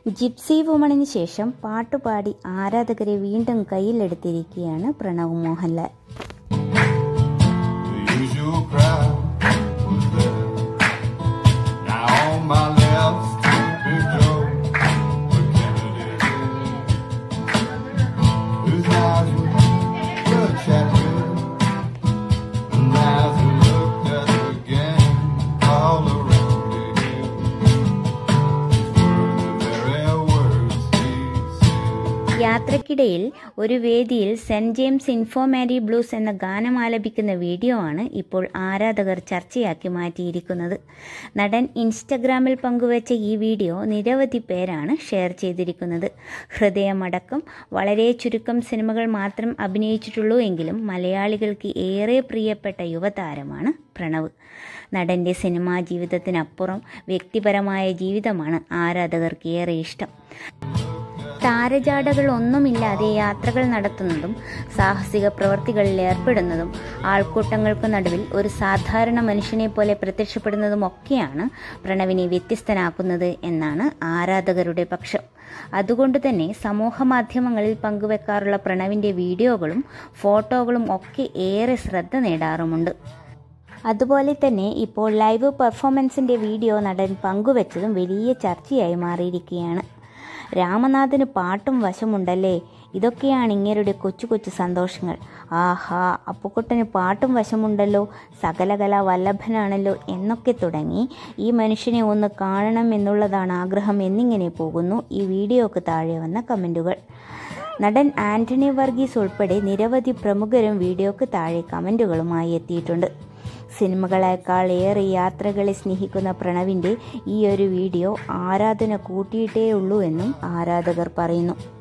Gypsy വുമണിന് ശേഷം പാട്ടുപാടി ആരാധകരെ വീണ്ടും കയ്യിലെടുത്തിരിക്കുകയാണ് Pranav Mohanlal The usual crowd was there. Now on my left, Big Joe, the Kennedy, whose eyes were bloodshot red. And as we looked at the gang all around him, these were the very words he said. യാത്രക്കിടയിൽ ഒരു വേദിയിൽ saint James ഇൻഫോമാരി blues എന്ന ഗാനം ആലപിക്കുന്ന video ആണ് ഇപ്പോൾ ആരാധകർ ചർച്ചയാക്കി മാറ്റിയിരിക്കുന്നത് നടൻ ഇൻസ്റ്റഗ്രാമിൽ പങ്കുവച്ച ഈ വീഡിയോ നിരവധി പേരാണ് ഷെയർ ചെയ്തിരിക്കുന്നത് ഹൃദയമടക്കം വളരെ ചുരുക്കം സിനിമകൾ മാത്രം അഭിനയിച്ചിട്ടുള്ളൂ എങ്കിലും മലയാളികൾക്ക് ഏറെ പ്രിയപ്പെട്ട യുവതാരമാണ് പ്രണവ് നടൻ്റെ സിനിമാ ജീവിതത്തിനപ്പുറം വ്യക്തിപരമായ ജീവിതമാണ് ആരാധകർക്ക് ഏറെ ഇഷ്ടം താരജാടകൾ ഒന്നുമില്ലാതെ യാത്രകൾ നടത്തുന്നതും സാഹസിക പ്രവർത്തികളിൽ ഏർപ്പെടുന്നതും ആൾക്കൂട്ടങ്ങൾക്ക് നടുവിൽ ഒരു സാധാരണ മനുഷ്യനെ പോലെ പ്രത്യക്ഷപ്പെടുന്നതും ഒക്കെയാണ് പ്രണവിനെ വ്യത്യസ്തനാക്കുന്നത് എന്നാണ് ആരാധകരുടെ പക്ഷം അതുകൊണ്ട് തന്നെ സമൂഹ മാധ്യമങ്ങളിൽ പങ്കുവെക്കാറുള്ള പ്രണവിൻ്റെ വീഡിയോകളും ഫോട്ടോകളും ഒക്കെ ഏറെ ശ്രദ്ധ നേടാറുമുണ്ട് അതുപോലെ തന്നെ ഇപ്പോൾ ലൈവ് പെർഫോമൻസിൻ്റെ വീഡിയോ നടൻ പങ്കുവച്ചതും വലിയ ചർച്ചയായി മാറിയിരിക്കുകയാണ് രാമനാഥന് പാട്ടും വശമുണ്ടല്ലേ ഇതൊക്കെയാണ് ഇങ്ങരുടെ കൊച്ചു കൊച്ചു സന്തോഷങ്ങൾ ആഹാ അപ്പുക്കുട്ടന് പാട്ടും വശമുണ്ടല്ലോ സകലകല വല്ലഭനാണല്ലോ എന്നൊക്കെ തുടങ്ങി ഈ മനുഷ്യനെ ഒന്ന് കാണണം എന്നുള്ളതാണ് ആഗ്രഹം എന്നിങ്ങനെ പോകുന്നു ഈ വീഡിയോക്ക് താഴെ വന്ന കമൻറ്റുകൾ നടൻ ആന്റണി വർഗീസ് ഉൾപ്പെടെ നിരവധി പ്രമുഖരും വീഡിയോക്ക് താഴെ കമൻറ്റുകളുമായി എത്തിയിട്ടുണ്ട് സിനിമകളേക്കാൾ ഏറെ യാത്രകളെ സ്നേഹിക്കുന്ന പ്രണവിൻ്റെ ഈ ഒരു വീഡിയോ ആരാധന കൂട്ടിയിട്ടേ ഉള്ളൂ എന്നും ആരാധകർ പറയുന്നു